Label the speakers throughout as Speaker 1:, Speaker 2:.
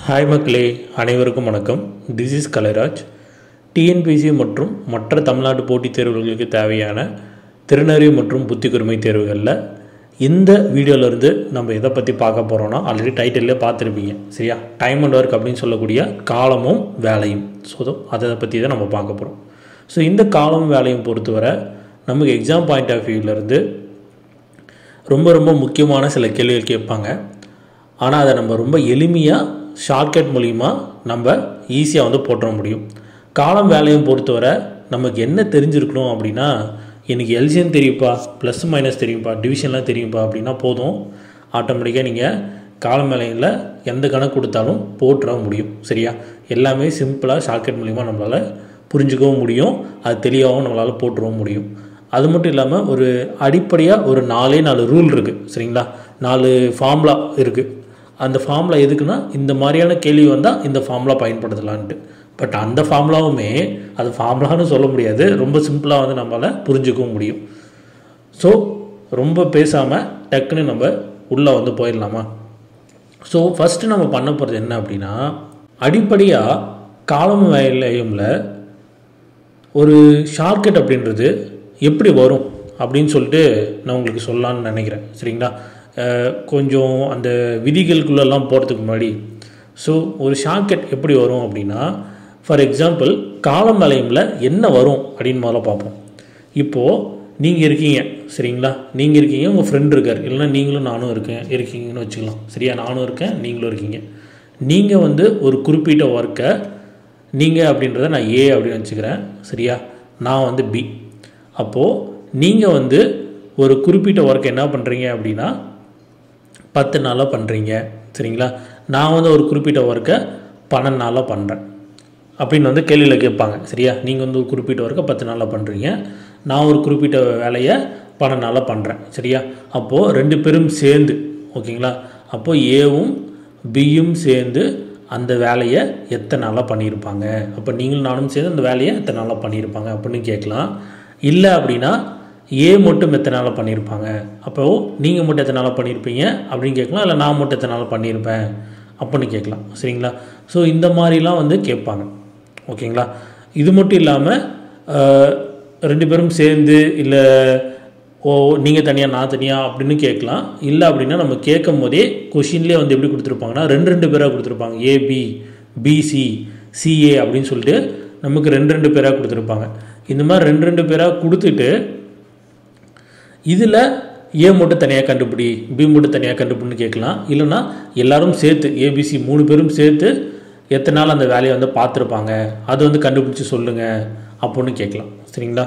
Speaker 1: hi மக்களே அனைவருக்கும் வணக்கம் திஸ் இஸ் கலைராஜ் டிஎன்பிசி மற்றும் மற்ற தமிழ்நாடு போட்டித் தேர்வுகளுக்கு தேவையான திறனறிவு மற்றும் புத்தி கூர்மை தேர்வுகளில் இந்த வீடியோவிலேருந்து நம்ம எதை பற்றி பார்க்க போகிறோன்னா ஆல்ரெடி டைட்டிலே பார்த்துருப்பீங்க சரியா டைம் அண்ட் ஒர்க் அப்படின்னு சொல்லக்கூடிய காலமும் வேலையும் ஸோ அதை பற்றி தான் நம்ம பார்க்க போகிறோம் ஸோ இந்த காலம் வேலையும் பொறுத்தவரை நமக்கு எக்ஸாம் பாயிண்ட் ஆஃப் வியூவிலேருந்து ரொம்ப ரொம்ப முக்கியமான சில கேள்விகள் கேட்பாங்க ஆனால் அதை நம்ம ரொம்ப எளிமையாக ஷார்ட்கட் மூலிமா நம்ம ஈஸியாக வந்து போட்டுற முடியும் காலம் வேலையும் பொறுத்தவரை நமக்கு என்ன தெரிஞ்சிருக்கணும் அப்படின்னா எனக்கு எல்சியம் தெரியும்ப்பா ப்ளஸ் மைனஸ் தெரியும்ப்பா டிவிஷன்லாம் தெரியும்ப்பா அப்படின்னா போதும் ஆட்டோமேட்டிக்காக நீங்கள் காலம் வேலையில் எந்த கணக்கு கொடுத்தாலும் போட்டுற முடியும் சரியா எல்லாமே சிம்பிளாக ஷார்ட்கட் மூலிமா நம்மளால் புரிஞ்சுக்கவும் முடியும் அது தெளிவாகவும் நம்மளால் போட்டுறவும் முடியும் அது மட்டும் இல்லாமல் ஒரு அடிப்படையாக ஒரு நாலே நாலு ரூல் இருக்குது சரிங்களா நாலு ஃபார்முலா இருக்குது அந்த ஃபார்முலா எதுக்குன்னா இந்த மாதிரியான கேள்வி வந்தால் இந்த ஃபார்முலா பயன்படுத்தலான்ட்டு பட் அந்த ஃபார்முலாவுமே அது ஃபார்முலான்னு சொல்ல முடியாது ரொம்ப சிம்பிளாக வந்து நம்மளால் புரிஞ்சுக்கவும் முடியும் ஸோ ரொம்ப பேசாமல் டக்குன்னு நம்ம உள்ளே வந்து போயிடலாமா ஸோ ஃபஸ்ட்டு நம்ம பண்ண போகிறது என்ன அப்படின்னா அடிப்படையாக காலம் வயலையும்ல ஒரு ஷார்ட்கட் அப்படின்றது எப்படி வரும் அப்படின்னு சொல்லிட்டு நான் உங்களுக்கு சொல்லலான்னு நினைக்கிறேன் சரிங்களா அஹ் கொஞ்சம் அந்த விதிகளுக்குள்ளெல்லாம் போகிறதுக்கு முன்னாடி ஸோ ஒரு ஷார்ட்கட் எப்படி வரும் அப்படின்னா ஃபார் எக்ஸாம்பிள் காலம் வளையமில் என்ன வரும் அப்படின்னு முதல்ல பார்ப்போம் இப்போது நீங்கள் இருக்கீங்க சரிங்களா நீங்கள் இருக்கீங்க உங்கள் ஃப்ரெண்ட் இருக்கார் இல்லைன்னா நீங்களும் நானும் இருக்கேன் இருக்கீங்கன்னு வச்சுக்கலாம் சரியா நானும் இருக்கேன் நீங்களும் இருக்கீங்க நீங்கள் வந்து ஒரு குறிப்பிட்ட ஒர்க்கை நீங்கள் அப்படின்றத நான் ஏ அப்படின்னு வச்சுக்கிறேன் சரியா நான் வந்து பி அப்போது நீங்கள் வந்து ஒரு குறிப்பிட்ட ஒர்க் என்ன பண்ணுறீங்க அப்படின்னா பத்து நாளாக பண்ணுறீங்க சரிங்களா நான் வந்து ஒரு குறிப்பிட்ட ஒர்க்கை பன்னெண்டு நாளாக பண்ணுறேன் அப்படின்னு வந்து கேள்வியில் கேட்பாங்க சரியா நீங்கள் வந்து ஒரு குறிப்பிட்ட ஒர்க்கை பத்து நாளாக பண்ணுறீங்க நான் ஒரு குறிப்பிட்ட வேலையை பன்னெண்டு நாளாக பண்ணுறேன் சரியா அப்போது ரெண்டு பேரும் சேர்ந்து ஓகேங்களா அப்போது ஏவும் பியும் சேர்ந்து அந்த வேலையை எத்தனை நாளாக பண்ணியிருப்பாங்க அப்போ நீங்களும் நானும் சேர்ந்து அந்த வேலையை எத்தனை நாளாக பண்ணியிருப்பாங்க அப்படின்னு கேட்கலாம் இல்லை அப்படின்னா ஏ மட்டும் எத்தனை நாளாக பண்ணியிருப்பாங்க அப்போது நீங்கள் மட்டும் எத்தனை நாளாக பண்ணியிருப்பீங்க அப்படின்னு கேட்கலாம் இல்லை நான் மட்டும் எத்தனை நாளாக பண்ணியிருப்பேன் அப்படின்னு கேட்கலாம் சரிங்களா ஸோ இந்த மாதிரிலாம் வந்து கேட்பாங்க ஓகேங்களா இது மட்டும் இல்லாமல் ரெண்டு பேரும் சேர்ந்து இல்லை ஓ நீங்கள் தனியாக நான் தனியாக அப்படின்னு கேட்கலாம் இல்லை அப்படின்னா நம்ம கேட்கும் போதே கொஷின்லேயே வந்து எப்படி கொடுத்துருப்பாங்கன்னா ரெண்டு ரெண்டு பேராக கொடுத்துருப்பாங்க ஏபி பிசி சிஏ அப்படின்னு சொல்லிட்டு நமக்கு ரெண்டு ரெண்டு பேராக கொடுத்துருப்பாங்க இந்த மாதிரி ரெண்டு ரெண்டு பேராக கொடுத்துட்டு இதில் ஏ மட்டும் தனியாக கண்டுபிடி பி மட்டும் தனியாக கண்டுபிடின்னு கேட்கலாம் இல்லைன்னா எல்லாரும் சேர்த்து ஏபிசி மூணு பேரும் சேர்த்து எத்தனை நாள் அந்த வேலையை வந்து பார்த்துருப்பாங்க அது வந்து கண்டுபிடிச்சி சொல்லுங்கள் அப்படின்னு கேட்கலாம் சரிங்களா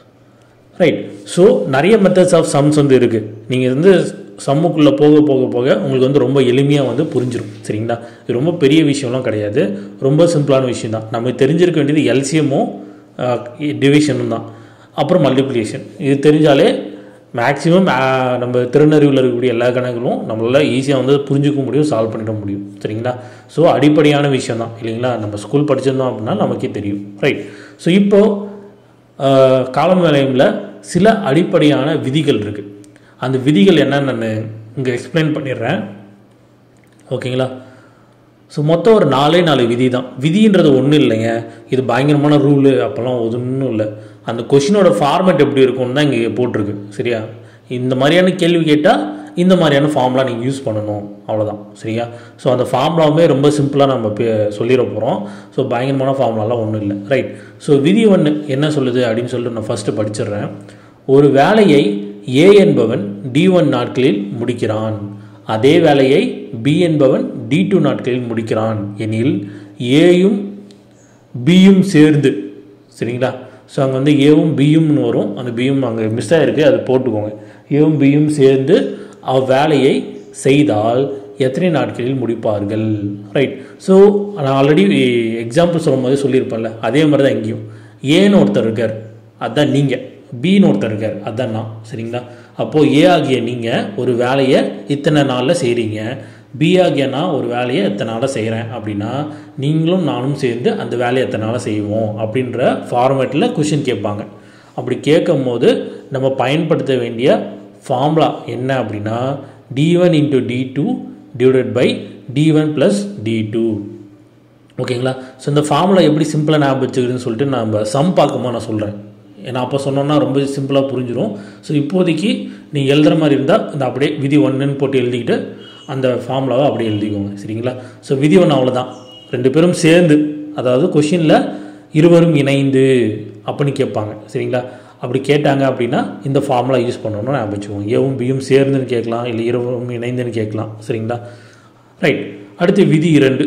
Speaker 1: ரைட் ஸோ நிறைய மெத்தட்ஸ் ஆஃப் சம்ஸ் வந்து இருக்குது நீங்கள் வந்து சம்முக்குள்ளே போக போக போக உங்களுக்கு வந்து ரொம்ப எளிமையாக வந்து புரிஞ்சிடும் சரிங்களா இது ரொம்ப பெரிய விஷயம்லாம் கிடையாது ரொம்ப சிம்பிளான விஷயம் தான் நம்ம தெரிஞ்சிருக்க வேண்டியது எல்சிஎம்மும் டிவிஷனும் தான் அப்புறம் மல்டிப்ளிகேஷன் இது தெரிஞ்சாலே மேக்ஸிமம் நம்ம திருநறிவில் இருக்கக்கூடிய எல்லா கணக்குகளும் நம்மளால் ஈஸியாக வந்து புரிஞ்சுக்க முடியும் சால்வ் பண்ணிட முடியும் சரிங்களா ஸோ அடிப்படையான விஷயம் தான் இல்லைங்களா நம்ம ஸ்கூல் படிச்சிருந்தோம் அப்படின்னா நமக்கே தெரியும் ரைட் ஸோ இப்போது காலம் நிலையமில் சில அடிப்படையான விதிகள் இருக்குது அந்த விதிகள் என்னென்னு நான் இங்கே எக்ஸ்பிளைன் பண்ணிடுறேன் ஓகேங்களா ஸோ மொத்தம் ஒரு நாலே நாலு விதி தான் விதின்றது ஒன்றும் இல்லைங்க இது பயங்கரமான ரூலு அப்போல்லாம் ஒன்றும் இல்லை அந்த கொஷினோட ஃபார்மேட் எப்படி இருக்கும்னு தான் இங்கே போட்டிருக்கு சரியா இந்த மாதிரியான கேள்வி கேட்டால் இந்த மாதிரியான ஃபார்ம்லாம் நீங்கள் யூஸ் பண்ணணும் அவ்வளோதான் சரியா ஸோ அந்த ஃபார்முலாவுமே ரொம்ப சிம்பிளாக நம்ம சொல்லிட போகிறோம் ஸோ பயங்கரமான ஃபார்முலாலாம் ஒன்றும் இல்லை ரைட் ஸோ விதி ஒன்று என்ன சொல்லுது அப்படின்னு சொல்லிட்டு நான் ஃபஸ்ட்டு படிச்சிடுறேன் ஒரு வேலையை ஏ என்பவன் டி ஒன் நாட்களில் முடிக்கிறான் அதே வேலையை பி என்பவன் டி டூ நாட்களில் முடிக்கிறான் எனில் ஏயும் பியும் சேர்ந்து சரிங்களா ஸோ அங்கே வந்து ஏவும் பியும்னு வரும் அந்த பியும் அங்கே மிஸ் ஆகிருக்கு அதை போட்டுக்கோங்க ஏவும் பியும் சேர்ந்து அவ்வேலையை செய்தால் எத்தனை நாட்களில் முடிப்பார்கள் ரைட் ஸோ நான் ஆல்ரெடி எக்ஸாம்பிள் சொல்லும் போது சொல்லியிருப்பேன்ல அதே மாதிரி தான் இங்கேயும் ஏன்னு ஒருத்தர் இருக்கார் அதுதான் நீங்கள் பின்னு ஒருத்தர் இருக்கார் அதுதான் நான் சரிங்களா அப்போது ஏ ஆகிய நீங்கள் ஒரு வேலையை இத்தனை நாளில் செய்கிறீங்க பி ஆகிய நான் ஒரு வேலையை எத்தனை நாளாக செய்கிறேன் அப்படின்னா நீங்களும் நானும் சேர்ந்து அந்த வேலையை எத்தனை நாளாக செய்வோம் அப்படின்ற ஃபார்மேட்டில் கொஷின் கேட்பாங்க அப்படி கேட்கும் போது நம்ம பயன்படுத்த வேண்டிய ஃபார்முலா என்ன அப்படின்னா T one into T two divided by T one plus T two ஓகேங்களா ஸோ இந்த ஃபார்முலா எப்படி சிம்பிளாக ஞாபகம் வச்சுக்கிறதுன்னு சொல்லிட்டு நம்ம சம் பார்க்கும்போது நான் சொல்கிறேன் ஏன்னா அப்போ சொன்னோன்னா ரொம்ப சிம்பிளாக புரிஞ்சிடும் ஸோ இப்போதைக்கு நீங்கள் எழுதுகிற மாதிரி இருந்தால் இந்த அப்படியே விதி ஒன்றுன்னு போட்டு எழுதிக்கிட்டு அந்த ஃபார்முலாவை அப்படியே எழுதிக்கோங்க சரிங்களா ஸோ விதி ஒன்று அவ்வளோதான் ரெண்டு பேரும் சேர்ந்து அதாவது கொஷினில் இருவரும் இணைந்து அப்படின்னு கேட்பாங்க சரிங்களா அப்படி கேட்டாங்க அப்படின்னா இந்த ஃபார்முலா யூஸ் பண்ணணும்னு ஞாபகம் வச்சுக்கோங்க ஏவும் பியும் சேர்ந்துன்னு கேட்கலாம் இல்லை இருவரும் இணைந்துன்னு கேட்கலாம் சரிங்களா ரைட் அடுத்து விதி இரண்டு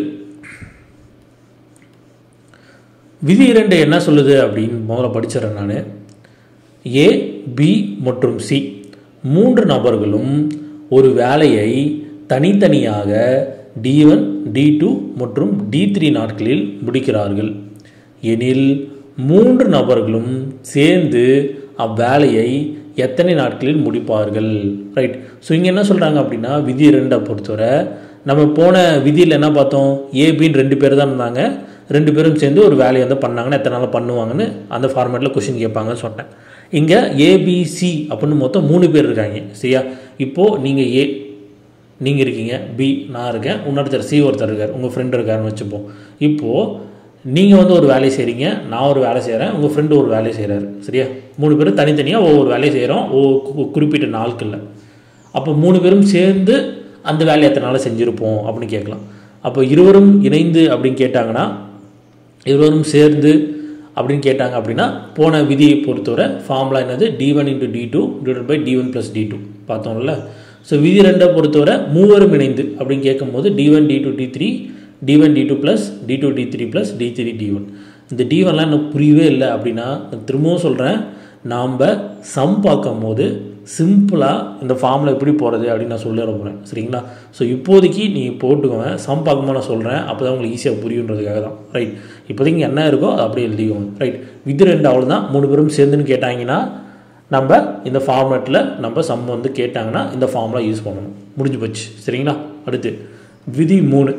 Speaker 1: விதி இரண்டு என்ன சொல்லுது அப்படின்னு முதல்ல படிச்சிடறேன் நான் ஏ பி மற்றும் சி மூன்று நபர்களும் ஒரு வேலையை தனித்தனியாக டி ஒன் டி டூ மற்றும் டி த்ரீ நாட்களில் முடிக்கிறார்கள் எனில் மூன்று நபர்களும் சேர்ந்து அவ்வேலையை எத்தனை நாட்களில் முடிப்பார்கள் ரைட் ஸோ இங்கே என்ன சொல்கிறாங்க அப்படின்னா விதி ரெண்டை பொறுத்தவரை நம்ம போன விதியில் என்ன பார்த்தோம் ஏபின்னு ரெண்டு பேர் தான் இருந்தாங்க ரெண்டு பேரும் சேர்ந்து ஒரு வேலையை வந்து பண்ணாங்கன்னா எத்தனை நாள் பண்ணுவாங்கன்னு அந்த ஃபார்மேட்டில் கொஷின் கேட்பாங்கன்னு சொன்னேன் இங்கே ஏபிசி அப்படின்னு மொத்தம் மூணு பேர் இருக்காங்க சரியா இப்போது நீங்கள் ஏ நீங்கள் இருக்கீங்க பி நான் இருக்கேன் இன்னொருத்தர் சி ஒருத்தர் இருக்கார் உங்கள் ஃப்ரெண்டு இருக்காருன்னு வச்சுப்போம் இப்போது நீங்கள் வந்து ஒரு வேலையை செய்கிறீங்க நான் ஒரு வேலை செய்கிறேன் உங்கள் ஃப்ரெண்டு ஒரு வேலையை செய்கிறாரு சரியா மூணு பேரும் தனித்தனியாக ஒவ்வொரு வேலையை செய்கிறோம் ஒவ்வொரு குறிப்பிட்ட நாட்களில் அப்போ மூணு பேரும் சேர்ந்து அந்த வேலையை எத்தனை நாள் செஞ்சுருப்போம் அப்படின்னு கேட்கலாம் அப்போ இருவரும் இணைந்து அப்படின்னு கேட்டாங்கன்னா இருவரும் சேர்ந்து அப்படின்னு கேட்டாங்க அப்படின்னா போன விதியை பொறுத்தவரை ஃபார்முலா என்னது T one into T two divide by T one plus T two பார்த்தோம்ல ஸோ விதி ரெண்டை பொறுத்தவரை மூவரும் இணைந்து அப்படின்னு கேட்கும்போது T one T two T three T one T two plus T two T three plus T three T one இந்த T ஒன்லாம் எனக்கு புரியவே இல்லை அப்படின்னா நான் திரும்பவும் சொல்கிறேன் நாம் சம் பார்க்கும் போது சிம்பிளாக இந்த ஃபார்மில் எப்படி போகிறது அப்படின்னு நான் சொல்லிட போகிறேன் சரிங்களா ஸோ இப்போதைக்கு நீங்கள் போட்டுக்கோங்க சம் பார்க்கும்போது நான் சொல்கிறேன் அப்போ தான் உங்களுக்கு ஈஸியாக புரியுன்றதுக்காக தான் ரைட் இப்போதைக்கு என்ன இருக்கோ அதை அப்படியே எழுதிக்கோங்க ரைட் வித் ரெண்டு அவ்வளோதான் மூணு பேரும் சேர்ந்துன்னு கேட்டாங்கன்னா நம்ம இந்த ஃபார்மேட்டில் நம்ம சம் வந்து கேட்டாங்கன்னா இந்த ஃபார்முலா யூஸ் பண்ணணும் முடிஞ்சு போச்சு சரிங்களா அடுத்து விதி மூணு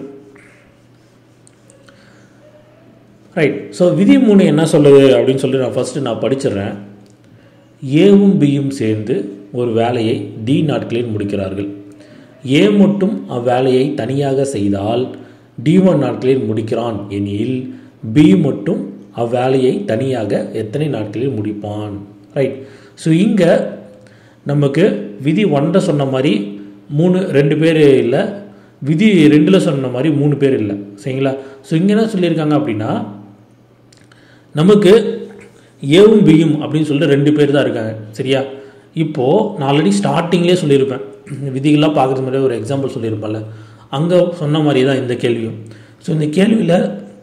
Speaker 1: ரைட் ஸோ விதி மூணு என்ன சொல்லுது அப்படின்னு சொல்லிட்டு நான் ஃபஸ்ட்டு நான் படிச்சிடுறேன் ஏவும் பியும் சேர்ந்து ஒரு வேலையை டி நாட்களில் முடிக்கிறார்கள் ஏ மட்டும் அவ்வேலையை தனியாக செய்தால் டி ஒன் நாட்களில் முடிக்கிறான் எனில் பி மட்டும் அவ்வேலையை தனியாக எத்தனை நாட்களில் முடிப்பான் ரைட் ஸோ இங்கே நமக்கு விதி ஒன்றை சொன்ன மாதிரி மூணு ரெண்டு பேர் இல்லை விதி ரெண்டில் சொன்ன மாதிரி மூணு பேர் இல்லை சரிங்களா ஸோ இங்கே என்ன சொல்லியிருக்காங்க அப்படின்னா நமக்கு ஏவும் பியும் அப்படின்னு சொல்லிட்டு ரெண்டு பேர் தான் இருக்காங்க சரியா இப்போது நான் ஆல்ரெடி ஸ்டார்டிங்லேயே சொல்லியிருப்பேன் விதிகள்லாம் பார்க்குறது மாதிரி ஒரு எக்ஸாம்பிள் சொல்லியிருப்பேன்ல அங்கே சொன்ன மாதிரி தான் இந்த கேள்வியும் ஸோ இந்த கேள்வியில்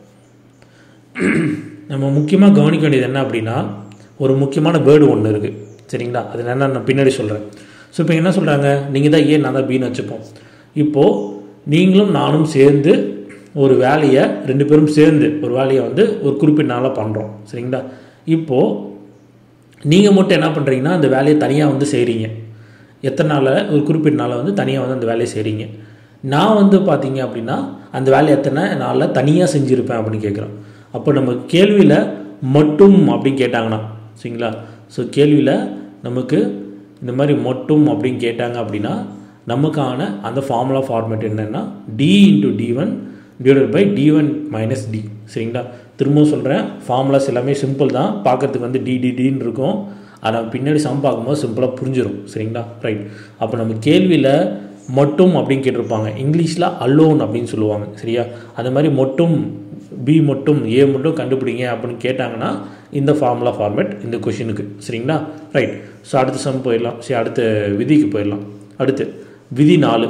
Speaker 1: நம்ம முக்கியமாக கவனிக்க வேண்டியது என்ன அப்படின்னா ஒரு முக்கியமான வேர்டு ஒன்று இருக்குது சரிங்களா அது என்ன நான் பின்னாடி சொல்கிறேன் ஸோ இப்போ என்ன சொல்கிறாங்க நீங்கள் தான் ஏன் நான் தான் பின்னு வச்சுப்போம் இப்போது நீங்களும் நானும் சேர்ந்து ஒரு வேலையை ரெண்டு பேரும் சேர்ந்து ஒரு வேலையை வந்து ஒரு குறிப்பிட்ட நாளாக பண்ணுறோம் சரிங்களா இப்போது நீங்கள் மட்டும் என்ன பண்ணுறீங்கன்னா அந்த வேலையை தனியாக வந்து செய்கிறீங்க எத்தனை நாளில் ஒரு குறிப்பிட்ட நாளில் வந்து தனியாக வந்து அந்த வேலையை செய்கிறீங்க நான் வந்து பார்த்தீங்க அப்படின்னா அந்த வேலையை எத்தனை நாளில் தனியாக செஞ்சுருப்பேன் அப்படின்னு கேட்குறோம் அப்போ நம்ம கேள்வியில் மட்டும் அப்படின்னு கேட்டாங்கன்னா சரிங்களா ஸோ கேள்வியில் நமக்கு இந்த மாதிரி மட்டும் அப்படின்னு கேட்டாங்க அப்படின்னா நமக்கான அந்த ஃபார்முலா ஃபார்மேட் என்னென்னா T into T one divided by T one minus T சரிங்களா திரும்பவும் சொல்கிறேன் ஃபார்முலாஸ் எல்லாமே சிம்பிள் தான் பார்க்கறதுக்கு வந்து டி டி டின்னு இருக்கும் அதை நம்ம பின்னாடி சம் பார்க்கும்போது சிம்பிளாக புரிஞ்சிடும் சரிங்களா ரைட் அப்போ நம்ம கேள்வியில் மட்டும் அப்படின்னு கேட்டிருப்பாங்க இங்கிலீஷில் அலோன் அப்படின்னு சொல்லுவாங்க சரியா அது மாதிரி மட்டும் பி மட்டும் ஏ மட்டும் கண்டுபிடிங்க அப்படின்னு கேட்டாங்கன்னா இந்த ஃபார்முலா ஃபார்மேட் இந்த கொஷினுக்கு சரிங்களா ரைட் ஸோ அடுத்த சம் போயிடலாம் சரி அடுத்த விதிக்கு போயிடலாம் அடுத்து விதி நாலு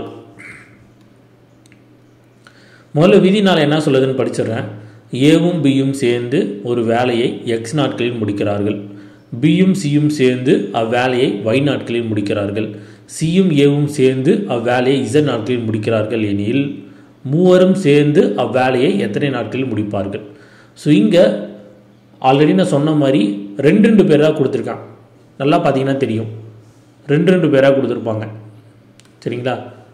Speaker 1: முதல்ல விதி நாள் என்ன சொல்லுதுன்னு படிச்சிடுறேன் ஏவும் பியும் சேர்ந்து ஒரு வேலையை எக்ஸ் நாட்களில் முடிக்கிறார்கள் பியும் சியும் சேர்ந்து அவ்வேலையை ஒய் நாட்களில் முடிக்கிறார்கள் சியும் ஏவும் சேர்ந்து அவ்வேலையை இசட் நாட்களில் முடிக்கிறார்கள் எனில் மூவரும் சேர்ந்து அவ்வேலையை எத்தனை நாட்களில் முடிப்பார்கள் ஸோ இங்கே ஆல்ரெடி நான் சொன்ன மாதிரி ரெண்டு ரெண்டு பேராக கொடுத்துருக்கான் நல்லா பார்த்தீங்கன்னா தெரியும் ரெண்டு ரெண்டு பேராக கொடுத்துருப்பாங்க சரிங்களா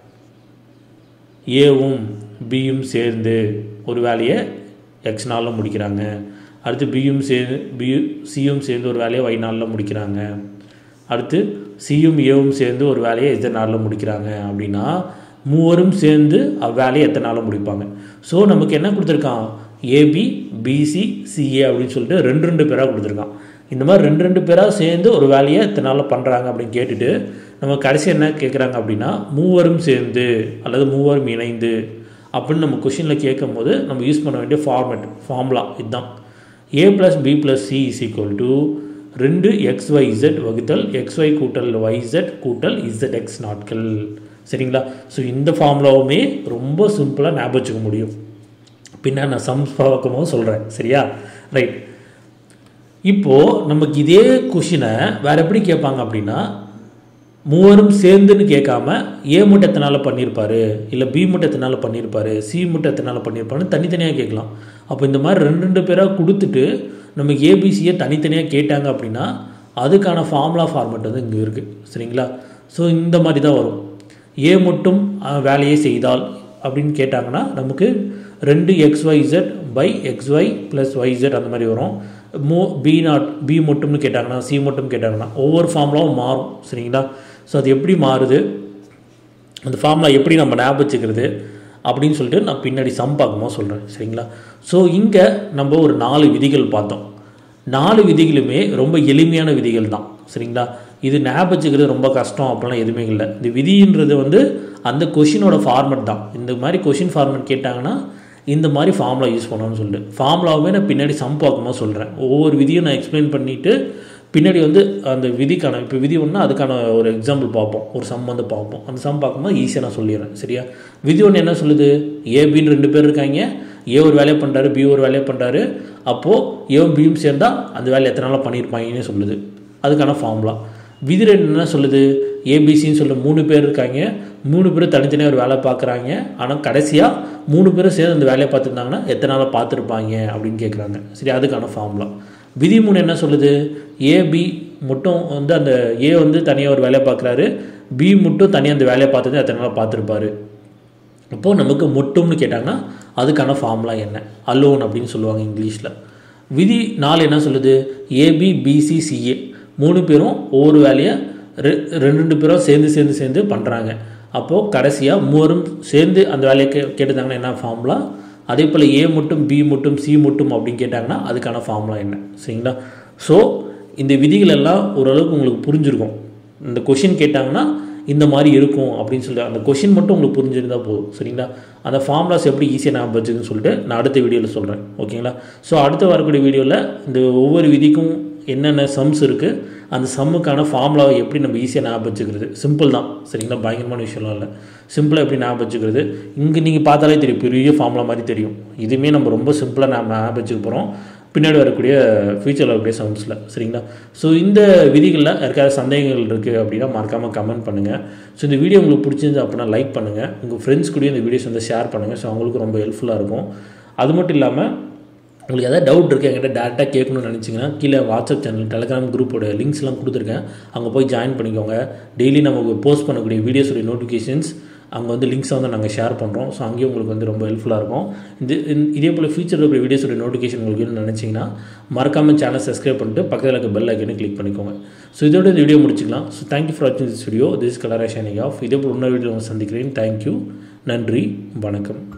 Speaker 1: ஏவும் பியும் சேர்ந்து ஒரு வேலையை எக்ஸ் நாளில் முடிக்கிறாங்க அடுத்து பியும் சேர்ந்து பி சியும் சேர்ந்து ஒரு வேலையை ஒய் நாளில் முடிக்கிறாங்க அடுத்து சியும் ஏவும் சேர்ந்து ஒரு வேலையை எந்த நாளில் முடிக்கிறாங்க அப்படின்னா மூவரும் சேர்ந்து அவ்வேலையை எத்தனை நாளில் முடிப்பாங்க ஸோ நமக்கு என்ன கொடுத்துருக்கான் ஏபி பிசி சிஏ அப்படின்னு சொல்லிட்டு ரெண்டு ரெண்டு பேராக கொடுத்துருக்கான் இந்த மாதிரி ரெண்டு ரெண்டு பேராக சேர்ந்து ஒரு வேலையை எத்தனை நாளில் பண்ணுறாங்க அப்படின்னு கேட்டுட்டு நம்ம கடைசி என்ன கேட்குறாங்க அப்படின்னா மூவரும் சேர்ந்து அல்லது மூவரும் இணைந்து அப்படின்னு நம்ம கொஷினில் கேட்கும் போது நம்ம யூஸ் பண்ண வேண்டிய ஃபார்மேட் ஃபார்முலா இதுதான் A plus B plus C is equal to ரெண்டு எக்ஸ் ஒய் இசட் வகுத்தல் எக்ஸ் ஒய் கூட்டல் ஒய் இசட் கூட்டல் இசட் எக்ஸ் நாட்கள் சரிங்களா ஸோ இந்த ஃபார்முலாவுமே ரொம்ப சிம்பிளாக ஞாபகம் வச்சுக்க முடியும் பின்ன நான் சம்ஸ் பார்க்கும்போது சொல்கிறேன் சரியா ரைட் இப்போது நமக்கு இதே கொஷினை வேறு எப்படி கேட்பாங்க அப்படின்னா மூவரும் சேர்ந்துன்னு கேட்காம ஏ மட்டும் எத்தனை நாளில் பண்ணியிருப்பாரு இல்லை பி மட்டும் எத்தனை நாளில் பண்ணியிருப்பாரு சி மட்டும் எத்தனை நாளில் பண்ணியிருப்பாருன்னு தனித்தனியாக கேட்கலாம் அப்போ இந்த மாதிரி ரெண்டு ரெண்டு பேராக கொடுத்துட்டு நமக்கு ஏபிசியை தனித்தனியாக கேட்டாங்க அப்படின்னா அதுக்கான ஃபார்முலா ஃபார்மெட் வந்து இங்கே இருக்குது சரிங்களா ஸோ இந்த மாதிரி தான் வரும் ஏ மட்டும் அஹ், வேலையை செய்தால் அப்படின்னு கேட்டாங்கன்னா நமக்கு ரெண்டு X Y Z by X Y plus Y Z அந்த மாதிரி வரும் மோ பி நாட் பி மட்டும்னு கேட்டாங்கன்னா சி மட்டும் கேட்டாங்கன்னா ஒவ்வொரு ஃபார்முலாவும் மாறும் சரிங்களா ஸோ அது எப்படி மாறுது அந்த ஃபார்முலா எப்படி நம்ம ஞாபகம் வச்சுக்கிறது அப்படின்னு சொல்லிட்டு நான் பின்னாடி சம் பார்க்கும்போது சொல்கிறேன் சரிங்களா ஸோ இங்கே நம்ம ஒரு நாலு விதிகள் பார்த்தோம் நாலு விதிகளுமே ரொம்ப எளிமையான விதிகள் தான் சரிங்களா இது ஞாபகம் வச்சுக்கிறது ரொம்ப கஷ்டம் அப்படிலாம் எதுவுமே இல்லை இந்த விதின்றது வந்து அந்த கொஷினோட ஃபார்மெட் தான் இந்த மாதிரி கொஷின் ஃபார்மெட் கேட்டாங்கன்னா இந்த மாதிரி ஃபார்முலா யூஸ் பண்ணணும்னு சொல்லிட்டு ஃபார்முலாவே நான் பின்னாடி சம் பார்க்கும்போது சொல்கிறேன் ஒவ்வொரு விதியும் நான் எக்ஸ்பிளைன் பண்ணிவிட்டு பின்னாடி வந்து அந்த விதிக்கான இப்போ விதி ஒன்று அதுக்கான ஒரு எக்ஸாம்பிள் பார்ப்போம் ஒரு சம் வந்து பார்ப்போம் அந்த சம் பார்க்கும்போது ஈஸியாக நான் சொல்லிடுறேன் சரியா விதி ஒன்று என்ன சொல்லுது ஏபின்னு ரெண்டு பேர் இருக்காங்க ஏ ஒரு வேலையை பண்ணுறாரு பி ஒரு வேலையை பண்ணுறாரு அப்போது ஏவும் பியும் சேர்ந்தால் அந்த வேலையை எத்தனை நாளாக பண்ணியிருப்பாங்கன்னு சொல்லுது அதுக்கான ஃபார்முலா விதி ரெண்டு என்ன சொல்லுது ஏபிசின்னு சொல்ல மூணு பேர் இருக்காங்க மூணு பேரும் தனித்தனியாக ஒரு வேலை பார்க்குறாங்க ஆனால் கடைசியாக மூணு பேரும் சேர்ந்து அந்த வேலையை பார்த்துருந்தாங்கன்னா எத்தனை நாளாக பார்த்துருப்பாங்க அப்படின்னு கேட்குறாங்க சரி அதுக்கான ஃபார்முலா விதி மூணு என்ன சொல்லுது ஏபி மட்டும் வந்து அந்த ஏ வந்து தனியாக ஒரு வேலையை பார்க்குறாரு பி மட்டும் தனியாக அந்த வேலையை பார்த்தது எத்தனை நாளாக பார்த்துருப்பாரு அப்போது நமக்கு மொட்டும்னு கேட்டாங்கன்னா அதுக்கான ஃபார்முலா என்ன அலோன் அப்படின்னு சொல்லுவாங்க இங்கிலீஷில் விதி நாலு என்ன சொல்லுது ஏபி பிசி சிஏ மூணு பேரும் ஒவ்வொரு வேலையை ரெ ரெண்டு ரெண்டு பேரும் சேர்ந்து சேர்ந்து சேர்ந்து பண்ணுறாங்க அப்போது கடைசியாக மூவரும் சேர்ந்து அந்த வேலையை கே கேட்டுருந்தாங்கன்னா என்ன ஃபார்முலா அதே போல் ஏ மட்டும் பி மட்டும் சி மட்டும் அப்படின்னு கேட்டாங்கன்னா அதுக்கான ஃபார்முலா என்ன சரிங்களா ஸோ இந்த விதிகள் எல்லாம் ஓரளவுக்கு உங்களுக்கு புரிஞ்சிருக்கும் இந்த கொஷின் கேட்டாங்கன்னா இந்த மாதிரி இருக்கும் அப்படின்னு சொல்லி அந்த கொஷின் மட்டும் உங்களுக்கு புரிஞ்சிருந்தா போதும் சரிங்களா அந்த ஃபார்முலாஸ் எப்படி ஈஸியாக நான் வச்சுக்குன்னு சொல்லிட்டு நான் அடுத்த வீடியோவில் சொல்கிறேன் ஓகேங்களா ஸோ அடுத்து வரக்கூடிய வீடியோவில் இந்த ஒவ்வொரு விதிக்கும் என்னென்ன சம்ஸ் இருக்குது அந்த சம்முக்கான ஃபார்முலாவை எப்படி நம்ம ஈஸியாக ஞாபகம் வச்சுக்கிறது சிம்பிள் தான் சரிங்களா பயங்கரமான விஷயம்லாம் இல்லை சிம்பிளாக எப்படி ஞாபகம் வச்சுக்கிறது இங்கே நீங்கள் பார்த்தாலே தெரியும் பெரிய ஃபார்முலா மாதிரி தெரியும் இதுவுமே நம்ம ரொம்ப சிம்பிளாக நம்ம ஞாபகம் வச்சுக்க போகிறோம் பின்னாடி வரக்கூடிய ஃபியூச்சரில் வரக்கூடிய சம்ஸில் சரிங்களா ஸோ இந்த விதிகளில் யாருக்காவது சந்தேகங்கள் இருக்குது அப்படின்னா மறக்காமல் கமெண்ட் பண்ணுங்கள் ஸோ இந்த வீடியோ உங்களுக்கு பிடிச்சிருந்து அப்படின்னா லைக் பண்ணுங்கள் உங்கள் ஃப்ரெண்ட்ஸ் கூடயும் இந்த வீடியோஸ் வந்து ஷேர் பண்ணுங்கள் ஸோ அவங்களுக்கு ரொம்ப ஹெல்ப்ஃபுல்லாக இருக்கும் அது மட்டும் இல்லாமல் உங்களுக்கு எதாவது டவுட் இருக்குது என்கிட்ட டேரெக்டாக கேட்கணும்னு நினச்சிங்கன்னா கீழே வாட்ஸ்அப் சேனல் டெலிகிராம் குரூப்போட லிங்க்ஸ்லாம் கொடுத்துருக்கேன் அங்கே போய் ஜாயின் பண்ணிக்கோங்க டெய்லி நமக்கு போஸ்ட் பண்ணக்கூடிய வீடியோஸோடைய நோட்டிஃபிகேஷன்ஸ் அங்கே வந்து லிங்க்ஸை வந்து நாங்கள் ஷேர் பண்ணுறோம் ஸோ அங்கேயும் உங்களுக்கு வந்து ரொம்ப ஹெல்ப்ஃபுல்லாக இருக்கும் இது இந்த- இதே போல் ஃபியூச்சரில் இருக்கிற வீடியோஸோட நோட்டிஃபிகேஷன் உங்களுக்கு வேணும்னு நினச்சிங்கன்னா மறக்காமல் சேனல் சப்ஸ்கிரைப் பண்ணிட்டு பக்கத்தில் இருக்க பெல் ஐக்கனை கிளிக் பண்ணிக்கோங்க ஸோ இதோட இந்த வீடியோ முடிச்சுக்கலாம் ஸோ தேங்க்யூ ஃபார் வாட்சிங் this video this colour shining of இதே போல் இன்னொரு வீடியோ சந்திக்கிறேன் தேங்க்யூ நன்றி வணக்கம்